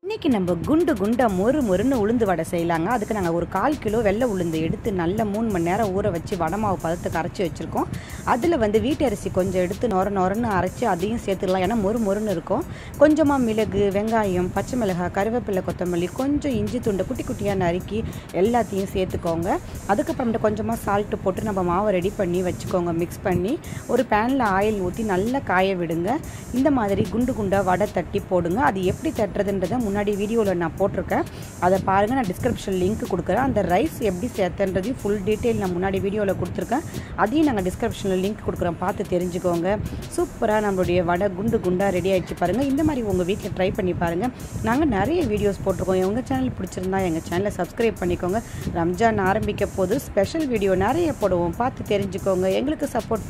இன்றைக்கி நம்ம குண்டு குண்டா மொறு மொறுன்னு உளுந்து வடை செய்யலாங்க அதுக்கு நாங்கள் ஒரு கால் கிலோ வெள்ளை உளுந்து எடுத்து நல்ல மூணு மணி நேரம் ஊற வச்சு வடை மாவு பதத்துக்கு அரைச்சி வச்சுருக்கோம் அதில் வந்து வீட்டு அரிசி கொஞ்சம் எடுத்து நொர நொரன்னு அரைச்சி அதையும் சேர்த்துக்கலாம் ஏன்னா மொறு மொறுன்னு இருக்கும் கொஞ்சமாக மிளகு வெங்காயம் பச்சை மிளகாய் கருவேப்பிலை கொத்தமல்லி கொஞ்சம் இஞ்சி துண்டை குட்டி குட்டியாக நறுக்கி எல்லாத்தையும் சேர்த்துக்கோங்க அதுக்கப்புறமேட்டு கொஞ்சமாக சால்ட்டு போட்டு நம்ம மாவை ரெடி பண்ணி வச்சுக்கோங்க மிக்ஸ் பண்ணி ஒரு பேனில் ஆயில் ஊற்றி நல்லா காய விடுங்க இந்த மாதிரி குண்டு குண்டாக வடை தட்டி போடுங்க அது எப்படி தட்டுறதுன்றதை முன்னாடி வீடியோவில் நான் போட்டிருக்கேன் அதை பாருங்கள் நான் டிஸ்கிரிப்ஷன் லிங்க் கொடுக்குறேன் அந்த ரைஸ் எப்படி சேர்த்தன்றதையும் ஃபுல் டீட்டெயில் நான் முன்னாடி வீடியோவில் கொடுத்துருக்கேன் அதையும் நாங்கள் டிஸ்கிரிப்ஷனில் லிங்க் கொடுக்குறோம் பார்த்து தெரிஞ்சுக்கோங்க சூப்பராக நம்மளுடைய வடை குண்டு குண்டாக ரெடி ஆகிடுச்சு பாருங்கள் இந்த மாதிரி உங்கள் வீட்டில் ட்ரை பண்ணி பாருங்கள் நாங்கள் நிறைய வீடியோஸ் போட்டிருக்கோம் உங்கள் சேனல் பிடிச்சிருந்தா எங்கள் சேனலை சப்ஸ்கிரைப் பண்ணிக்கோங்க ரம்ஜான் ஆரம்பிக்க போது ஸ்பெஷல் வீடியோ நிறைய போடுவோம் பார்த்து தெரிஞ்சுக்கோங்க எங்களுக்கு சப்போர்ட்